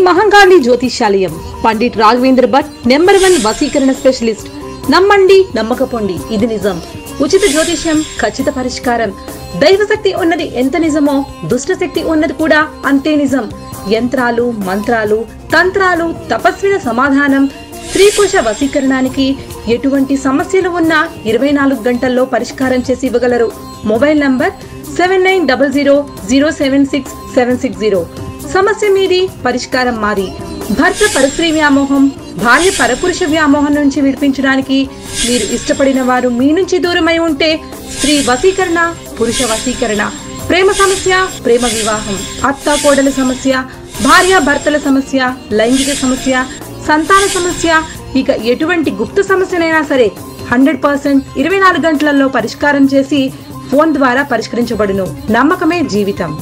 మహంకాళి జ్యోతిష్యాలయం Pandit Raghavendra Bhat number one వసీకరణ specialist నమ్మండి నమ్మకపోండి ఇది నిజం ఉచిత జ్యోతిష్యం ఖచ్చిత పరిష్కారం దైవశక్తి ఉన్నది ఎంత నిజమో దుష్ట శక్తి ఉన్నది కూడా అంతే నిజం యంత్రాలు మంత్రాలు తంత్రాలు తపస్విన సమాధానం స్త్రీ పురుష వశీకరణానికి ఎటువంటి సమస్యలు ఉన్నా ఇరవై నాలుగు గంటల్లో పరిష్కారం చేసి ఇవ్వగలరు mobile number seven nine double zero zero seven six seven six zero సమస్య మీది పరిష్కారం మాది భర్త పరస్త్రీ వ్యామోహం భార్య పరపురుష వ్యామోహం నుంచి విడిపించడానికి మీరు ఇష్టపడిన వారు మీ నుంచి దూరమై ఉంటే స్త్రీ వశీకరణ పురుష వశీకరణ ప్రేమ సమస్య ప్రేమ వివాహం అత్త కోడల సమస్య భార్య భర్తల సమస్య లైంగిక సమస్య సంతాన సమస్య ఇక ఎటువంటి గుప్త సమస్యనైనా సరే హండ్రెడ్ పర్సెంట్ ఇరవై నాలుగు గంటలలో పరిష్కారం చేసి ఫోన్ ద్వారా పరిష్కరించబడును నమ్మకమే జీవితం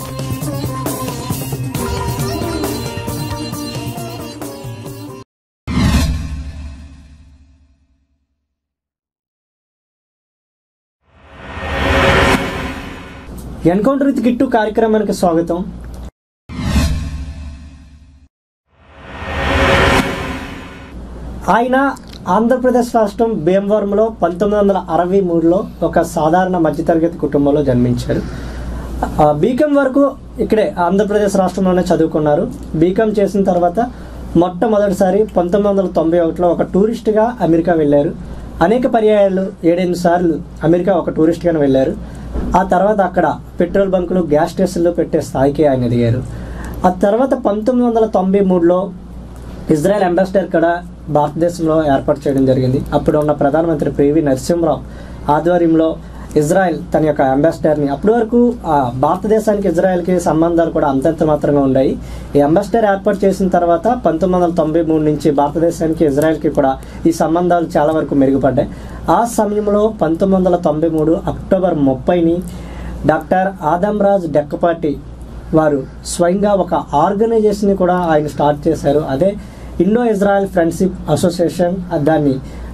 ఎన్కౌంటర్ విత్ కిట్టు కార్యక్రమానికి స్వాగతం ఆయన ఆంధ్రప్రదేశ్ రాష్ట్రం భీమవరంలో పంతొమ్మిది వందల అరవై మూడులో ఒక సాధారణ మధ్యతరగతి కుటుంబంలో జన్మించారు ఆ, బీకాం వరకు ఇక్కడే ఆంధ్రప్రదేశ్ రాష్ట్రంలోనే చదువుకున్నారు బీకాం చేసిన తర్వాత మొట్టమొదటిసారి పంతొమ్మిది వందల తొంభై ఒకటిలో ఒక టూరిస్ట్గా అమెరికా వెళ్ళారు అనేక పర్యాయాలు ఏడెనిమిది సార్లు అమెరికా ఒక టూరిస్ట్గానే వెళ్ళారు ఆ తర్వాత అక్కడ పెట్రోల్ బంకులు గ్యాస్ స్టేషన్లు పెట్టే స్థాయికి ఆయన ఎదిగారు ఆ తర్వాత పంతొమ్మిది వందల తొంభై మూడులో ఇజ్రాయెల్ అంబాసిడర్ కూడా భారతదేశంలో ఏర్పాటు చేయడం జరిగింది అప్పుడు ఉన్న ప్రధానమంత్రి పివి నరసింహరావు ఆధ్వర్యంలో ఇజ్రాయెల్ తన యొక్క అంబాసిడర్ని అప్పటి వరకు ఆ, భారతదేశానికి ఇజ్రాయెల్కి సంబంధాలు కూడా అంతంత మాత్రంగా ఉన్నాయి ఈ అంబాసిడర్ ఏర్పాటు చేసిన తర్వాత పంతొమ్మిది వందల తొంభై మూడు నుంచి భారతదేశానికి ఇజ్రాయెల్కి కూడా ఈ సంబంధాలు చాలా వరకు మెరుగుపడ్డాయి ఆ సమయంలో పంతొమ్మిది వందల తొంభై మూడు అక్టోబర్ ముప్పైని డాక్టర్ ఆదంరాజ్ డెక్కపాటి వారు స్వయంగా ఒక ఆర్గనైజేషన్ కూడా ఆయన స్టార్ట్ చేశారు అదే ఇండో ఇజ్రాయెల్ ఫ్రెండ్షిప్ అసోసియేషన్ దాన్ని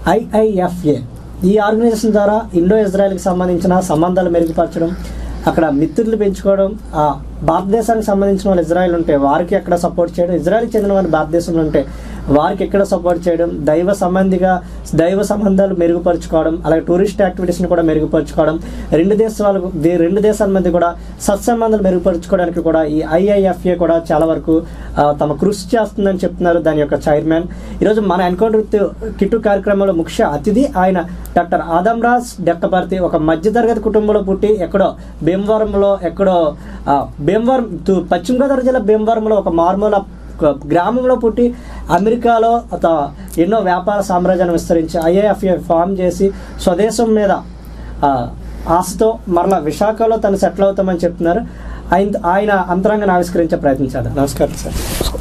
ఐఐఎఫ్ఏ ఈ ఆర్గనైజేషన్ ద్వారా ఇండో ఇజ్రాయెల్కి సంబంధించిన సంబంధాలు మెరుగుపరచడం అక్కడ మిత్రులు పెంచుకోవడం ఆ భారతదేశానికి సంబంధించిన వాళ్ళు ఇజ్రాయెల్ ఉంటే వారికి ఎక్కడ సపోర్ట్ చేయడం ఇజ్రాయెల్కి చెందిన వాళ్ళు భారతదేశంలో ఉంటే వారికి ఎక్కడ సపోర్ట్ చేయడం దైవ సంబంధిగా దైవ సంబంధాలు మెరుగుపరుచుకోవడం అలాగే టూరిస్ట్ యాక్టివిటీస్ని కూడా మెరుగుపరుచుకోవడం రెండు దేశాలకు దే- రెండు దేశాల మధ్య కూడా సత్సంబంధాలు మెరుగుపరుచుకోవడానికి కూడా ఈ ఐఐఎఫ్ఏ కూడా చాలా వరకు ఆ, తమ కృషి చేస్తుందని చెప్తున్నారు దాని యొక్క చైర్మన్ ఈరోజు మన ఎన్కౌంటర్ విత్ కిట్టు కార్యక్రమంలో ముఖ్య అతిథి ఆయన డాక్టర్ ఆదంరాజ్ డెక్కపర్తి ఒక మధ్యతరగతి కుటుంబంలో పుట్టి ఎక్కడో భీమవరంలో ఎక్కడో ఆ, భీమవరం తూ- పశ్చిమ గోదావరి జిల్లా భీమవరంలో ఒక మార్మూల ఒక గ్రామంలో పుట్టి అమెరికాలో అత ఎన్నో వ్యాపార సామ్రాజ్యాన్ని విస్తరించి ఐఏఎఫ్ఏ ఫామ్ చేసి స్వదేశం మీద ఆ, ఆశతో మరలా విశాఖలో తను సెటిల్ అవుతామని చెప్తున్నారు ఆయన ఆయన అంతరంగాన్ని ఆవిష్కరించే ప్రయత్నించారు నమస్కారం సార్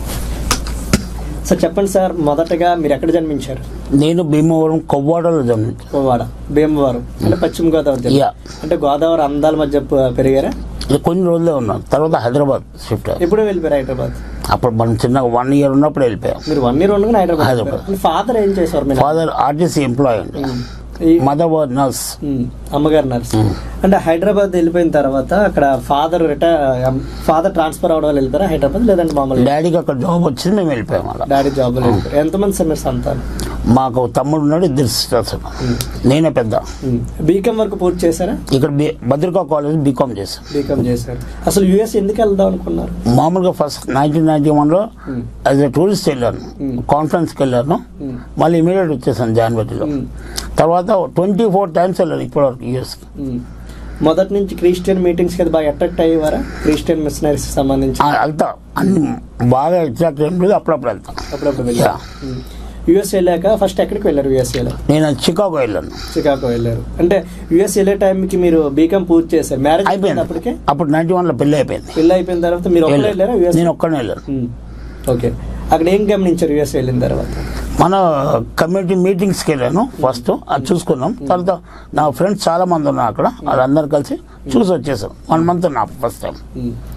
సార్ చెప్పండి సార్ మొదటగా మీరు ఎక్కడ జన్మించారు నేను భీమవరం కొవ్వాడలో జన్మించాను కోవాడ భీమవరం అంటే పశ్చిమ గోదావరి జిల్లా యా. అంటే గోదావరి అందాల మధ్య ప- పెరిగారా ఇది కొన్ని రోజులే ఉన్నాను తర్వాత హైదరాబాద్ షిఫ్ట్ అయ్యాను. ఎప్పుడు వెళ్ళిపోయారు హైదరాబాద్ అప్పుడు మనం చిన్న వన్ ఇయర్ ఉన్నప్పుడు వెళ్ళిపోయాం మీరు వన్ ఇయర్ ఉండగానే హైదరాబాద్ హైదరాబాద్. వెళ్ళిపోయారు. మీ ఫాదర్ ఏం చేసేవారు మీరు ఫాదర్ ఆర్టీసీ ఎంప్లాయ్ అండి ఈ- మదర్ వాజ్ నర్స్ ఉమ్, అమ్మగారు నర్స్ అంటే హైదరాబాద్ వెళ్ళిపోయిన తర్వాత అక్కడ ఫాదర్ రిటైర్ ఫాదర్ ట్రాన్స్ఫర్ అవడం వల్ల వెళ్ళిపోయారా హైదరాబాద్ లేదంటే మామూలుగా డాడీకి అక్కడ జాబ్ వచ్చింది మేము వెళ్ళిపోయాం అలా డాడీ జాబ్ వెళ్ళిపోయారు ఎంతమంది సార్ మీరు సంతానం మాకు ఒక తమ్ముడు ఉన్నాడు ఇద్దరు సిస్టర్స్ ఉన్నారు. నేనే పెద్ద బీకామ్ వరకు పూర్తి చేశారా ఇక్కడ బి- భద్రికా కాలేజ్ బీకామ్ చేశాను బీకామ్ చేశారు అసలు యుఎస్ ఎందుకు వెళ్దాం అనుకున్నారు మామూలుగా ఫస్ట్ నైన్టీన్ నైన్టీ వన్లో యాజ్ ఎ టూరిస్ట్ వెళ్ళాను కాన్ఫరెన్స్కి వెళ్ళాను మళ్ళీ ఇమీడియట్ వచ్చేసాను జనవరిలో తర్వాత ట్వంటీ ఫోర్ టైమ్స్ వెళ్ళాను ఇప్పటివరకు యూఎస్కి ఉమ్. మొదటి నుంచి క్రిస్టియన్ మీటింగ్స్ కి బాగా అట్రాక్ట్ అయ్యేవారా క్రిస్టియన్ మిషనరీస్ సంబంధించి వెళ్తా అన్ని బాగా ఎగ్జాక్ట్ ఏం లేదు అప్పుడప్పుడు వెళ్తా అప్పుడప్పుడు వెళ్ళారు యుఎస్ వెళ్ళాక ఫస్ట్ ఎక్కడికి వెళ్ళారు యుఎస్ఏలో నేను చికాగో వెళ్ళాను చికాగో వెళ్ళారు అంటే యుఎస్ వెళ్ళే టైంకి మీరు బీకామ్ పూర్తి చేశారు మ్యారేజ్ అయిపోయింది అయిపోయింది అప్పటికే అప్పుడు నైన్టీ వన్లో పెళ్ళి అయిపోయింది పెళ్ళి అయిపోయిన తర్వాత మీరు ఒక్కరే వెళ్ళారా యుఎస్ నేను ఒక్కనే వెళ్ళాను ఓకే అక్కడ ఏం గమనించారు యుఎస్ వెళ్ళిన తర్వాత మన కమ్యూనిటీ మీటింగ్స్కి వెళ్ళాను ఫస్ట్ అది చూసుకున్నాం తర్వాత నా ఫ్రెండ్స్ చాలా మంది ఉన్నారు అక్కడ వాళ్ళందరూ కలిసి చూసి వచ్చేసాం వన్ మంత్ ఉన్నా ఫస్ట్ టైం ఉమ్.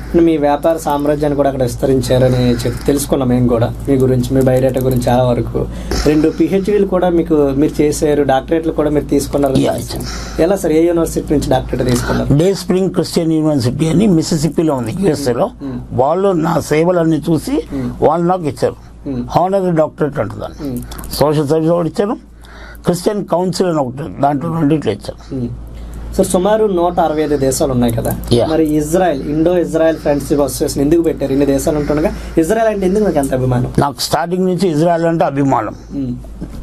మీ వ్యాపార సామ్రాజ్యాన్ని కూడా అక్కడ విస్తరించారని చెప్పి తెలుసుకున్నాం మేము కూడా మీ గురించి మీ బయోడేటా గురించి చాలా వరకు రెండు పిహెచ్డీలు కూడా మీకు మీరు చేశారు డాక్టరేట్లు కూడా మీరు తీసుకున్నారు Yeah, ఇచ్చాను. ఎలా సార్ ఏ యూనివర్సిటీ నుంచి డాక్టరేట్ తీసుకున్నారు డే స్ప్రింగ్ క్రిస్టియన్ యూనివర్సిటీ అని మిసిసిపిలో ఉంది యుఎస్ఏలో వాళ్ళు నా సేవలన్నీ చూసి వాళ్ళు నాకు ఇచ్చారు Hmm. హానరీ డాక్టరేట్ అంటుందని Hmm. సోషల్ సర్వీస్ ఒకటి ఇచ్చారు క్రిస్టియన్ కౌన్సిల్ అని ఒకటి దాంట్లో రెండిట్లో ఇచ్చారు ఉమ్. సార్ సుమారు నూట అరవై ఐదు దేశాలు ఉన్నాయి కదా Yeah. మరి Israel Indo Israel friendship association ఎందుకు పెట్టారు ఇన్ని దేశాలు ఉంటుండగా ఇజ్రాయెల్ అంటే ఎందుకు నాకు అంత అభిమానం నాకు స్టార్టింగ్ నుంచి ఇజ్రాయెల్ అంటే అభిమానం ఉమ్.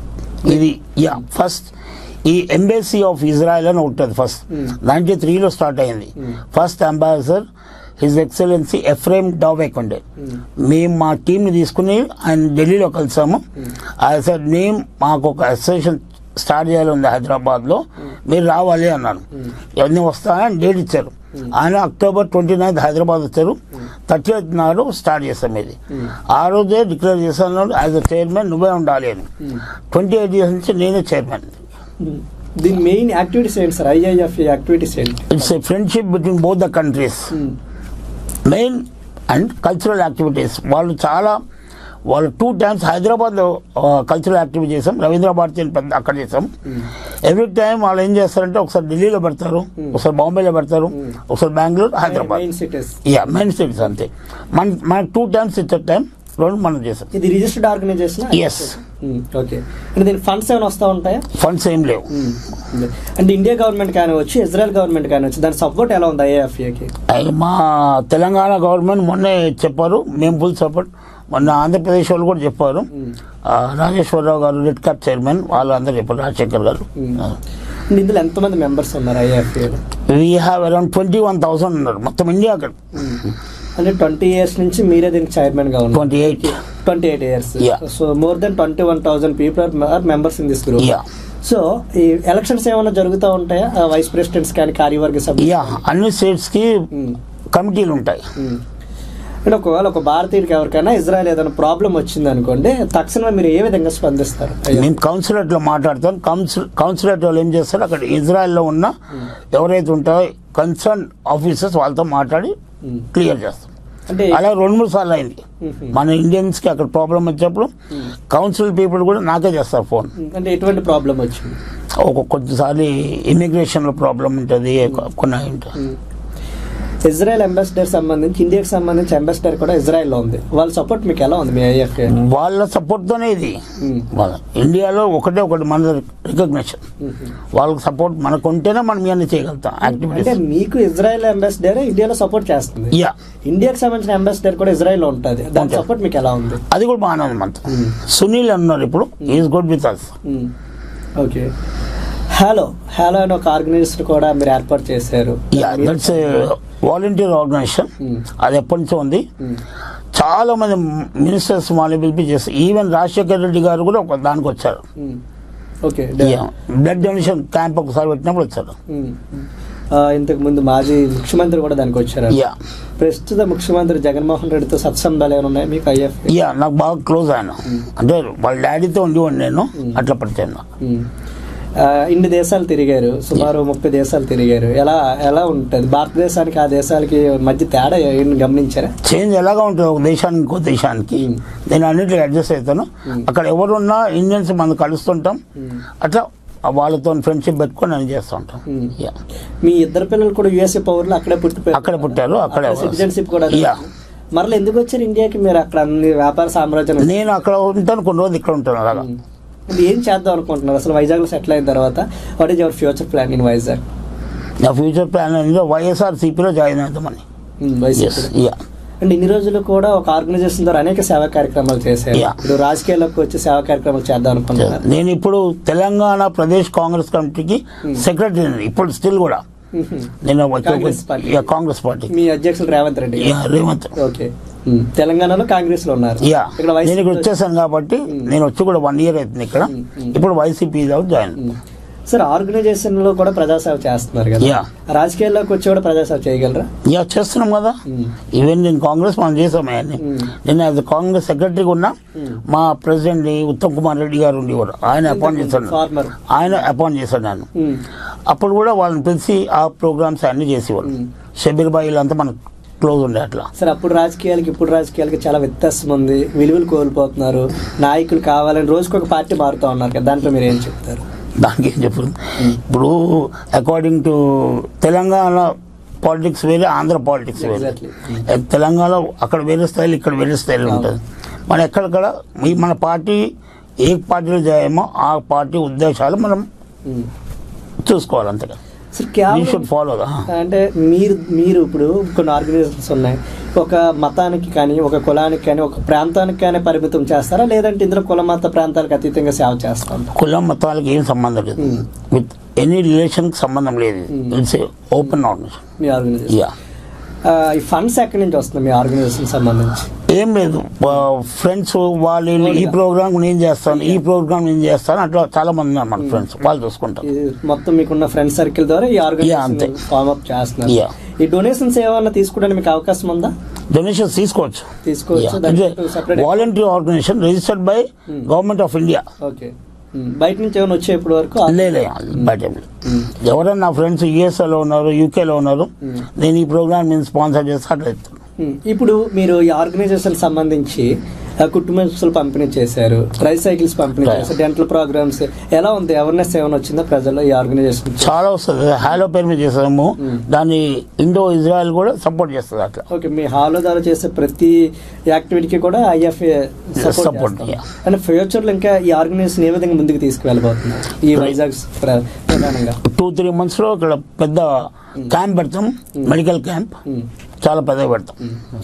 ఇది యా ఫస్ట్ ఈ ఎంబసీ ఆఫ్ ఇజ్రాయెల్ అని ఉంటుంది ఫస్ట్ Hmm. నైన్టీ త్రీలో స్టార్ట్ అయింది first ambassador his excellency Ephraim Dowek ఉండే మేము మా టీంని తీసుకుని ఆయన ఢిల్లీలో కలిసాము ఆయన సార్ నేను మాకు ఒక అసోసియేషన్ స్టార్ట్ చేయాలి ఉంది హైదరాబాద్లో మీరు రావాలి అన్నాను ఇవన్నీ వస్తాయని డేట్ ఇచ్చారు ఆయన అక్టోబర్ ట్వంటీ నైన్త్ హైదరాబాద్ వచ్చారు థర్టీ ఎయిత్ నాడు స్టార్ట్ చేస్తాం ఇది ఆ రోజే డిక్లేర్ చేశాను యాజ్ అ చైర్మన్ నువ్వే ఉండాలి అని ట్వంటీ ఎయిట్ ఇయర్స్ నుంచి నేనే చైర్మన్ ఉమ్. దీని మెయిన్ యాక్టివిటీస్ ఏంటి సార్ ఐఐఎఫ్ యాక్టివిటీస్ ఏంటి it's a friendship between both the countries um. Main and cultural activities వాళ్ళు చాలా వాళ్ళు టూ టైమ్స్ హైదరాబాద్లో కల్చరల్ యాక్టివిటీ చేసాం రవీంద్ర భారతి అని పెద్ద అక్కడ చేసాం ఎవ్రీ టైం వాళ్ళు ఏం చేస్తారంటే ఒకసారి ఢిల్లీలో పెడతారు ఒకసారి బాంబేలో పెడతారు ఒకసారి Bengaluru Hyderabad main cities yeah main cities అంతే మన మనకు టూ టైమ్స్ ఇచ్చే టైం రెండు మనం చేసాం ఇది రిజిస్టర్డ్ ఆర్గనైజేషన్ Yes. ఓకే అంటే దీనికి ఫండ్స్ ఏమైనా వస్తూ ఉంటాయా ఫండ్స్ ఏం లేవు ఉమ్. అంటే ఇండియా గవర్నమెంట్ కానీ వచ్చి ఇజ్రాయెల్ గవర్నమెంట్ కానీ వచ్చి దాని సపోర్ట్ ఎలా ఉంది ఐఏఎఫ్ఏకి అయ్యి మా తెలంగాణ గవర్నమెంట్ మొన్నే చెప్పారు మేము ఫుల్ సపోర్ట్ మొన్న ఆంధ్రప్రదేశ్ వాళ్ళు కూడా చెప్పారు ఆ, రాజేశ్వరరావు గారు రెడ్ క్యాప్ చైర్మన్ వాళ్ళు అందరూ చెప్పారు రాజశేఖర్ గారు అంటే ఇందులో ఎంతమంది మెంబర్స్ ఉన్నారు ఐఏఎఫ్ఏలో we have around twenty one thousand ఉన్నారు మొత్తం ఇండియా అక్కడ అంటే ట్వంటీ ఇయర్స్ నుంచి మీరే దీనికి చైర్మన్ గా ఉన్నారు twenty eight twenty eight years Yeah. So more than twenty one thousand people are members in this group yeah so ఈ ఎలక్షన్స్ ఏమైనా జరుగుతూ ఉంటాయా వైస్ ప్రెసిడెంట్స్ కానీ కార్యవర్గ సభ్యులు యా అన్ని స్టేట్స్కి ఉమ్. కమిటీలు ఉంటాయి ఉమ్. అంటే ఒకవేళ ఒక భారతీయుడికి ఎవరికైనా ఇజ్రాయెల్ ఏదైనా ప్రాబ్లం వచ్చింది అనుకోండి తక్షణమే మీరు ఏ విధంగా స్పందిస్తారు అయ్యో. మేము కౌన్సిలేట్లో మాట్లాడతాం కౌన్సిల్ కౌన్సిలేట్ వాళ్ళు ఏం చేస్తారు అక్కడ ఇజ్రాయెల్లో ఉన్న ఎవరైతే ఉంటారో కన్సర్న్ ఆఫీసర్స్ వాళ్ళతో మాట్లాడి ఉమ్. క్లియర్ చేస్తాం అంటే అలా రెండు మూడు సార్లు అయింది మ్మ్. మన ఇండియన్స్ కి అక్కడ ప్రాబ్లం వచ్చినప్పుడు కౌన్సిల్ పీపుల్ కూడా నాకే చేస్తారు ఫోన్ అంటే ఎటువంటి ప్రాబ్లం వచ్చింది ఒక కొద్దిసార్లు ఇమిగ్రేషన్ లో ప్రాబ్లం ఉంటుంది కొన్ని ఉంటాయి ఉమ్. ఇజ్రాయెల్ అంబాసిడర్ సంబంధించి ఇండియాకి సంబంధించి అంబాసిడర్ కూడా ఇజ్రాయెల్లో ఉంది వాళ్ళ సపోర్ట్ మీకు ఎలా ఉంది మీ ఐఎఫ్ఏ వాళ్ళ సపోర్ట్ తోనే ఇది వాళ్ళ ఇండియాలో ఒకటే ఒకటి మన రికగ్నిషన్ వాళ్ళకి సపోర్ట్ మనకు ఉంటేనే మనం ఇవన్నీ చేయగలుగుతాం అంటే యాక్టివిటీస్ మీకు ఇజ్రాయెల్ అంబాసిడర్ ఇండియాలో సపోర్ట్ చేస్తుంది యా ఇండియాకి సంబంధించిన అంబాసిడర్ కూడా ఇజ్రాయెల్ ఉంటుంది దాని ఉంటుంది. సపోర్ట్ మీకు ఎలా ఉంది అది కూడా బాగానే ఉంది మనతో సునీల్ అన్నారు ఇప్పుడు is good with us okay hello hello అని ఒక ఆర్గనైజేషన్ కూడా మీరు ఏర్పాటు చేశారు yeah that's volunteer organisation Hmm. అది ఎప్పటి నుంచో ఉంది Hmm. చాలా మంది మినిస్టర్స్ వాళ్ళని పిలిపి చేస్తారు ఈవెన్ రాజశేఖర్ రెడ్డి గారు కూడా ఒక దానికి వచ్చారు um. Okay blood donation camp ఒకసారి పెట్టినప్పుడు వచ్చారు ఉమ్. ఆ, ఇంతకు ముందు మాజీ ముఖ్యమంత్రి కూడా దానికి వచ్చారు యా ప్రస్తుత ముఖ్యమంత్రి జగన్మోహన్ రెడ్డితో సత్సంబాలు ఏమైనా ఉన్నాయి మీకు ఐఎఫ్ యా నాకు బాగా క్లోజ్ ఆయన అంటే వాళ్ళ డాడీతో ఉండేవాడిని నేను అట్లా పడితే ఇన్ని దేశాలు తిరిగారు సుమారు ముప్పై దేశాలు తిరిగారు ఎలా ఎలా ఉంటుంది భారతదేశానికి ఆ దేశాలకి మధ్య తేడా ఏం గమనించారా చేంజ్ ఎలాగా ఉంటుంది ఒక దేశానికి ఇంకో దేశానికి Hmm. నేను అన్నింటిలో అడ్జస్ట్ అవుతాను అక్కడ ఎవరున్నా ఇండియన్స్ మనం కలుస్తుంటాం అట్లా వాళ్ళతో ఫ్రెండ్షిప్ పెట్టుకొని నేను చేస్తూ ఉంటాం Hmm. యా మీ ఇద్దరు పిల్లలు కూడా యుఎస్ఏ పౌరులు అక్కడే పుట్టి అక్కడే పుట్టారు, అక్కడే సిటిజన్షిప్ కూడా Yeah. మరలా ఎందుకు వచ్చారు ఇండియాకి మీరు అక్కడ అన్ని వ్యాపార సామ్రాజ్యం నేను అక్కడ ఉంటాను కొన్ని రోజులు ఇక్కడ ఉంటాను అలాగా ఇది ఏం చేద్దాం అనుకుంటున్నారు అసలు వైజాగ్ లో సెటిల్ అయిన తర్వాత what is your future plan in Vizag నా ఫ్యూచర్ ప్లాన్ అనేది వైఎస్ఆర్ సిపిలో జాయిన్ అవుతామని ఎస్ యా అండ్ ఇన్ని రోజులు కూడా ఒక ఆర్గనైజేషన్ ద్వారా అనేక సేవా కార్యక్రమాలు చేశారు Yeah. ఇప్పుడు రాజకీయాల్లోకి వచ్చి సేవా కార్యక్రమాలు చేద్దాం అనుకుంటున్నారు నేను ఇప్పుడు తెలంగాణ ప్రదేశ్ కాంగ్రెస్ కమిటీకి సెక్రటరీ ఇప్పుడు స్టిల్ కూడా నేను Congress party. Yeah, Congress party మీ అధ్యక్షులు రేవంత్ రెడ్డి యా, రేవంత్ ఓకే తెలంగాణలో కాంగ్రెస్ లో ఉన్నారు యా ఇక్కడ నేను ఇక్కడ వైసీపీ వచ్చేసాను కాబట్టి నేను వచ్చి కూడా వన్ ఇయర్ అవుతుంది ఇక్కడ ఇప్పుడు వైసీపీ జాయిన్ సార్ ఆర్గనైజేషన్ లో కూడా ప్రజాసేవ చేస్తున్నారు కదా Yeah. రాజకీయాల్లోకి వచ్చి కూడా ప్రజాసేవ చేయగలరా యా చేస్తున్నాం కదా ఈవెన్ నేను కాంగ్రెస్ మనం చేసాం అవన్నీ నేను యాజ్ కాంగ్రెస్ సెక్రటరీగా ఉన్నా మా ప్రెసిడెంట్ ఉత్తమ్ కుమార్ రెడ్డి గారు ఉండేవారు ఆయన అపాయింట్ చేశాడు ఫార్మర్ ఆయన అపాయింట్ చేశాడు నన్ను అప్పుడు కూడా వాళ్ళని పిలిచి ఆ ప్రోగ్రామ్స్ అన్ని చేసేవాళ్ళు షబీర్ బాయ్ వీళ్ళంతా మనకు క్లోజ్ ఉండే అట్లా సరే అప్పుడు రాజకీయాలకి ఇప్పుడు రాజకీయాలకి చాలా వ్యత్యాసం ఉంది విలువలు కోల్పోతున్నారు నాయకులు కావాలని రోజుకొక పార్టీ మారుతా ఉన్నారు కదా దాంట్లో మీరు ఏం చెప్తారు దానికి ఏం చెప్పు ఇప్పుడు అకార్డింగ్ టు తెలంగాణ పాలిటిక్స్ వేరే ఆంధ్ర పాలిటిక్స్ వేరే Exactly. తెలంగాణ అక్కడ వేరే స్టైల్ ఇక్కడ వేరే స్టైల్ ఉంటుంది మన ఎక్కడెక్కడ ఈ మన పార్టీ ఏ పార్టీలో చేయమో ఆ పార్టీ ఉద్దేశాలు మనం ఉమ్. చూసుకోవాలి అంతగా సార్ వీ కేవలం షుడ్ ఫాలో అంటే మీరు మీరు ఇప్పుడు కొన్ని ఆర్గనైజేషన్స్ ఉన్నాయి ఒక మతానికి కానీ ఒక కులానికి కానీ ఒక ప్రాంతానికి కానీ పరిమితం చేస్తారా లేదంటే ఇందులో కుల మత ప్రాంతాలకు అతీతంగా సేవ చేస్తాం కులం మతాలకు ఏం సంబంధం లేదు Hmm. విత్ ఎనీ రిలేషన్ సంబంధం లేదు Hmm. ఇట్స్ ఓపెన్ ఆర్గనైజేషన్ మీ ఆర్గనైజేషన్ యా ఈ ఫండ్స్ ఎక్కడి నుంచి వస్తుంది మీ ఆర్గనైజేషన్ సంబంధించి ఏం లేదు ఫ్రెండ్స్ వాళ్ళు వీళ్ళు ఈ ప్రోగ్రామ్ నేను చేస్తాను ఈ ప్రోగ్రామ్ నేను చేస్తాను అట్లా చాలా మంది ఉన్నారు మన ఫ్రెండ్స్ వాళ్ళు చూసుకుంటారు ఇది మొత్తం మీకున్న ఫ్రెండ్ సర్కిల్ ద్వారా ఈ Yeah, ఆర్గనైజేషన్ అంతే. ఫామ్ అప్ చేస్తున్నారు Yeah. ఈ డొనేషన్స్ ఏమన్నా తీసుకోవడానికి మీకు అవకాశం ఉందా డొనేషన్స్ తీసుకోవచ్చు తీసుకోవచ్చు దానికి separate- voluntary organisation registered by government of India okay um. బయట నుంచి ఏమైనా వచ్చే ఇప్పటి వరకు లేలే బయట ఏం లేదు. ఎవరైనా నా ఫ్రెండ్స్ యుఎస్ఏలో ఉన్నారు యూకేలో ఉన్నారు నేను ఈ ప్రోగ్రామ్ నేను స్పాన్సర్ చేస్తే అట్లా చెప్తాను ఉమ్. ఇప్పుడు మీరు ఈ ఆర్గనైజేషన్ సంబంధించి ఆ, కుటుంబ వస్తువులు పంపిణీ చేశారు ట్రైసైకిల్స్ పంపిణీ Right. చేశారు డెంటల్ ప్రోగ్రామ్స్ ఎలా ఉంది అవేర్నెస్ ఏమైనా వచ్చిందా ప్రజల్లో ఈ ఆర్గనైజేషన్ చాలా వస్తుంది హాలో పేరు మీద చేసాము దాన్ని ఇండో ఇజ్రాయెల్ కూడా సపోర్ట్ చేస్తుంది అట్లా ఓకే మీ హాలో ద్వారా చేసే ప్రతి యాక్టివిటీకి కూడా ఐఎఫ్ఏ Support, సపోర్ట్ yeah. అంటే ఫ్యూచర్ లో ఇంకా ఈ ఆర్గనైజేషన్ ఏ విధంగా ముందుకు తీసుకువెళ్ళబోతున్నారు ఈ వైజాగ్ ప్ర- ప్రధానంగా టూ త్రీ మంత్స్ లో ఇక్కడ పెద్ద క్యాంప్ పెడతాం మెడికల్ క్యాంప్ ఉమ్. చాలా పెద్దగా పెడతాం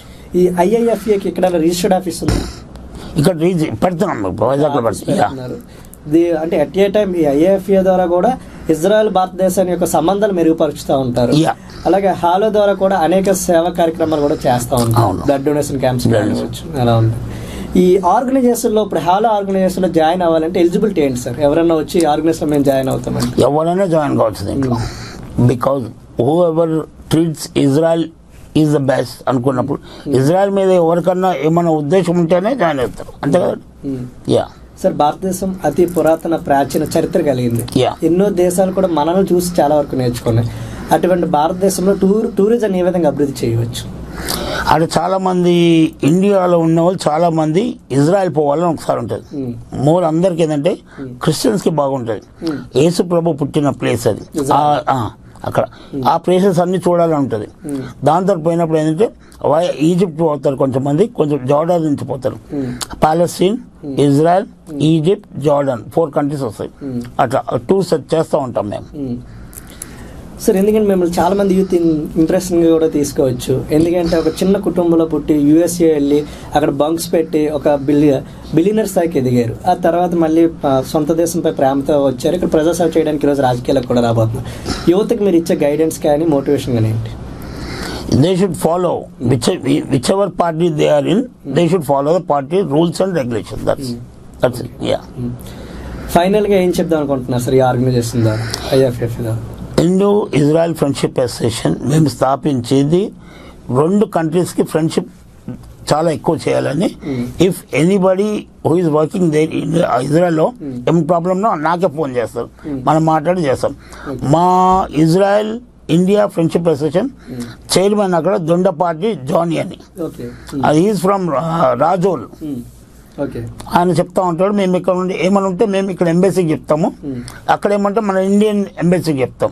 ఈ ఐఐఎఫ్ఏకి ఇక్కడ రిజిస్టర్డ్ ఆఫీస్ ఉంది ఇక్కడ రీచ్ పెడుతున్నాం ఇప్పుడు వైజాగ్ లో ఆఫీస్ పెడతాం యా. పెడుతున్నారు. ది- అంటే అట్ ఏ టైం ఈ ఐఏఎఫ్ఏ ద్వారా కూడా ఇజ్రాయెల్ భారతదేశాన్ని యొక్క సంబంధాలు మెరుగుపరుచుతూ ఉంటారు Yeah. అలాగే హాలో ద్వారా కూడా అనేక సేవా కార్యక్రమాలు కూడా చేస్తూ ఉంటారు అవును. బ్లడ్ డొనేషన్ క్యాంప్స్ Blood కానివచ్చు అలా ఉంది ఈ ఆర్గనైజేషన్ లో ఇప్పుడు హాలో ఆర్గనైజేషన్ లో జాయిన్ అవ్వాలంటే ఎలిజిబిలిటీ ఏంటి సార్ ఎవరైనా వచ్చి ఆర్గనైజేషన్ మేము జాయిన్ అవుతామంటే ఎవరైనా జాయిన్ కావచ్చు దీంట్లో because whoever treats Israel is the best అనుకున్నప్పుడు ఇజ్రాయెల్ మీద ఎవరికన్నా ఏమైనా ఉద్దేశం ఉంటేనే జాయిన్ అవుతారు అంతే కదా యా సార్ భారతదేశం అతి పురాతన ప్రాచీన చరిత్ర కలిగింది Yeah. ఎన్నో దేశాలు కూడా మనల్ని చూసి చాలా వరకు నేర్చుకున్నాయి అటువంటి భారతదేశంలో టూర్ టూరిజం ఏ విధంగా అభివృద్ధి చేయవచ్చు అక్కడ చాలా మంది ఇండియాలో ఉన్న వాళ్ళు చాలా మంది ఇజ్రాయెల్ పోవాలని ఒకసారి ఉంటుంది Mm. మోర్ అందరికి ఏంటంటే క్రిస్టియన్స్ కి బాగుంటుంది యేసు ప్రభు పుట్టిన ప్లేస్ అది ఆ- ఆ, అక్కడ ఆ ప్లేసెస్ అన్ని చూడాలని ఉంటుంది దాంతో పోయినప్పుడు ఏంటంటే వై- ఈజిప్ట్ పోతారు కొంతమంది కొంచెం జార్డాన్ నుంచి పోతారు Palestine Israel Egypt Jordan four countries వస్తాయి అట్లా టూర్స్ చేస్తూ ఉంటాం మేము మ్మ్. సార్ ఎందుకంటే మిమ్మల్ని చాలా మంది యూత్ ఇంప్రెషన్ కూడా తీసుకోవచ్చు ఎందుకంటే ఒక చిన్న కుటుంబంలో పుట్టి యూఎస్ఏ వెళ్ళి అక్కడ బంక్స్ పెట్టి ఒక బిలియ బిలియనర్ స్థాయికి ఎదిగారు ఆ తర్వాత మళ్ళీ ఆ, సొంత దేశంపై ప్రేమతో వచ్చారు ఇక్కడ ప్రజాసేవ చేయడానికి ఈరోజు రాజకీయాలకు కూడా రాబోతున్నారు యువతకి మీరు ఇచ్చే గైడెన్స్ కానీ మోటివేషన్ కానీ ఏంటి they should follow which whichever party they are in they should follow the party rules and regulation that's that's yeah ఫైనల్గా ఏం చెప్దాం అనుకుంటున్నారు సార్ ఈ ఆర్గనైజేషన్ ద్వారా ఐఎఫ్ఎఫ్ ద్వారా ఇండో ఇజ్రాయెల్ ఫ్రెండ్షిప్ అసోసియేషన్ మేము స్థాపించేది రెండు కంట్రీస్కి ఫ్రెండ్షిప్ చాలా ఎక్కువ చేయాలని if anybody who is working they ఇజ్రాయెల్లో ఏం ప్రాబ్లమ్నో నాకే ఫోన్ చేస్తారు మనం మాట్లాడి చేస్తాం మా Israel India friendship association chairman అక్కడ దొండపాటి జానీ అని ఓకే అది ఈజ్ ఫ్రమ్ రాజోల్ ఓకే ఆయన చెప్తా ఉంటాడు మేము ఇక్కడ నుండి ఏమైనా ఉంటే మేము ఇక్కడ ఎంబసీకి చెప్తాము అక్కడ ఏమంటే మన ఇండియన్ ఎంబసీకి చెప్తాం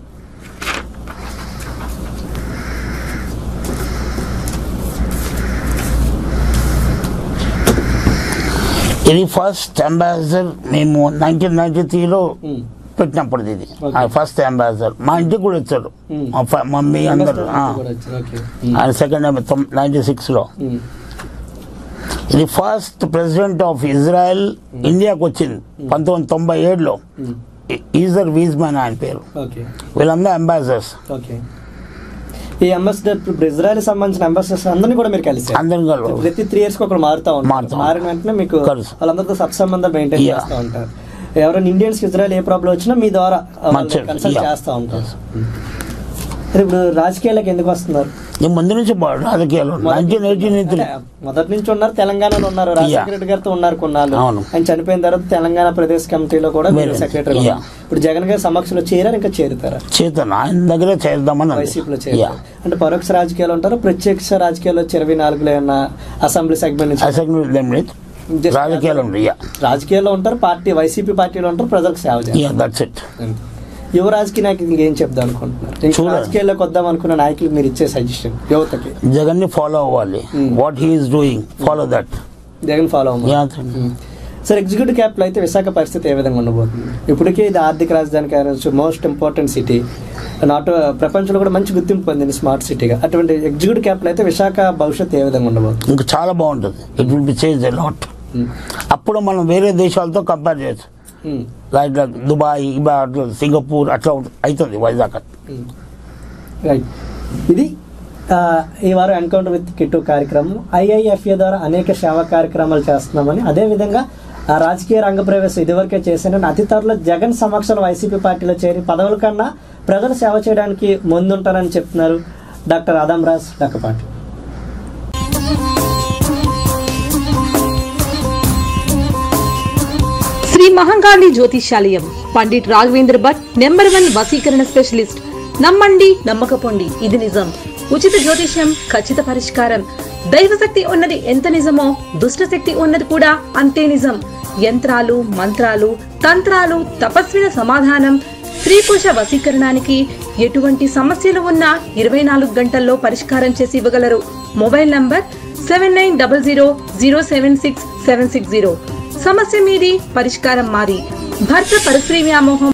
ఇది ఫస్ట్ అంబాసిడర్ మేము నైన్టీన్ నైన్టీ త్రీలో పెట్టినప్పుడు ఇది Okay. ఫస్ట్ అంబాసిడర్ మా ఇంటికి కూడా వచ్చారు Hmm. మా ఫ- మమ్మీ అందరు ఆ. ఓకే ఆయన సెకండ్ నైన్టీ సిక్స్లో ఇది ఫస్ట్ ప్రెసిడెంట్ ఆఫ్ ఇజ్రాయెల్ ఇండియాకి వచ్చింది పంతొమ్మిది వందల తొంభై ఏడులో ఈజర్ వీజ్మన్ ఆయన పేరు ఓకే వీళ్ళందరూ అంబాసిడర్స్ ఓకే ఈ అంబాసిడర్ ఇప్పుడు ఇజ్రాయెల్ సంబంధించిన అంబాసిడర్స్ అందరినీ కూడా మీరు కలిసి అందరం కలవ ప్రతి త్రీ ఇయర్స్ కి ఒకరు మారుతా ఉంటారు మారుతా ఉంటారు. మారిన వెంటనే మీకు కలుసు. వాళ్ళందరితో సత్సంబంధం మెయింటైన్ Yeah. చేస్తూ ఉంటారు ఎవరైనా ఇండియన్స్ ఇజ్రాయెల్ ఏ ప్రాబ్లం వచ్చినా మీ ద్వారా మంచి- కన్సల్ట్ yeah. చేస్తూ ఉంటారు మరి ఇప్పుడు రాజకీయాలకు ఎందుకు వస్తున్నారు నేను ముందు నుంచి బా- రాజకీయాలు నైన్టీన్ ఎయిటీ అంటే మొదటి నుంచి ఉన్నారు తెలంగాణలో ఉన్నారు రాజశేఖర రెడ్డి గారితో ఉన్నారు కొన్నాళ్ళు అవును. ఆయన చనిపోయిన తర్వాత తెలంగాణ ప్రదేశ్ కమిటీలో కూడా మీరు వేరే. Secretary Yeah. ఇప్పుడు జగన్ గారి సమక్షంలో చేరారు ఇంకా చేరుతారా చేతను ఆయన దగ్గరే చేద్దామని అంది. వైసీపీలో యా. చేరారు అంటే పరోక్ష రాజకీయాలు ఉంటారు ప్రత్యక్ష రాజకీయాల్లో వచ్చి ఇరవై నాలుగులో ఏమన్నా అసెంబ్లీ సెగ్మెంట్ నుంచి అసలు ఏం లేదు. Just రాజకీయాలు ఉంది యా రాజకీయాల్లో ఉంటారు పార్టీ వైసీపీ పార్టీలో ఉంటారు ప్రజలకు సేవ చేస్తారు యా దట్స్ ఇట్ యువ రాజకీయ నాయకులకి ఏం చెప్దాం అనుకుంటున్నారు ఇంకా చూడండి. రాజకీయాల్లోకి వద్దాం అనుకున్న నాయకులకు మీరు ఇచ్చే సజెషన్ యువతకి జగన్ ని ఫాలో అవ్వాలి Hmm. What he is doing follow that Jagan follow అవ్వాలి యా సార్ ఎగ్జిక్యూటివ్ క్యాపిటల్ అయితే విశాఖ పరిస్థితి ఏ విధంగా ఉండబోతుంది ఇప్పటికే ఇది ఆర్థిక రాజధాని కావచ్చు మోస్ట్ ఇంపార్టెంట్ సిటీ నాట్ ప్రపంచంలో కూడా మంచి గుర్తింపు పొందింది స్మార్ట్ సిటీగా అటువంటి ఎగ్జిక్యూటివ్ క్యాపిటల్ అయితే విశాఖ భవిష్యత్తు ఏ విధంగా ఉండబోతుంది ఇంకా చాలా బాగుంటుంది it will be change lot అప్పుడు మనం వేరే దేశాలతో కంపేర్ చేయొచ్చు లైక్ లైక్ దుబాయ్ ఇబా అట్లా సింగపూర్ అట్లా ఉంట- అవుతుంది వైజాగ్ రైట్ ఇది ఆ, ఈ వారం ఎన్కౌంటర్ విత్ కిట్టు కార్యక్రమం ఐఐఎఫ్ఏ ద్వారా అనేక సేవా కార్యక్రమాలు చేస్తున్నామని అదేవిధంగా ఆ రాజకీయ రంగ ప్రవేశం ఇదివరకే చేశాను అతి త్వరలో జగన్ సమక్షంలో వైసీపీ పార్టీలో చేరి పదవుల కన్నా ప్రజలు సేవ చేయడానికి ముందుంటారని చెప్తున్నారు డాక్టర్ రాజ్ డక్కపాటి శ్రీ మహంకాళి జ్యోతిష్యాలయం పండిట్ రాఘవేంద్ర భట్ నెంబర్ వన్ వసీకరణ స్పెషలిస్ట్ నమ్మండి నమ్మకపోండి ఇది నిజం ఉచిత జ్యోతిష్యం ఖచ్చిత పరిష్కారం దైవశక్తి ఉన్నది ఎంత నిజమో దుష్ట శక్తి ఉన్నది కూడా అంతే నిజం యంత్రాలు మంత్రాలు తంత్రాలు తపస్విన సమాధానం స్త్రీ పురుష వశీకరణానికి ఎటువంటి సమస్యలు ఉన్నా ఇరవై నాలుగు గంటల్లో పరిష్కారం చేసి ఇవ్వగలరు mobile number seven nine double zero zero seven six seven six zero సమస్య మీది పరిష్కారం మాది భర్త పరస్త్రీ వ్యామోహం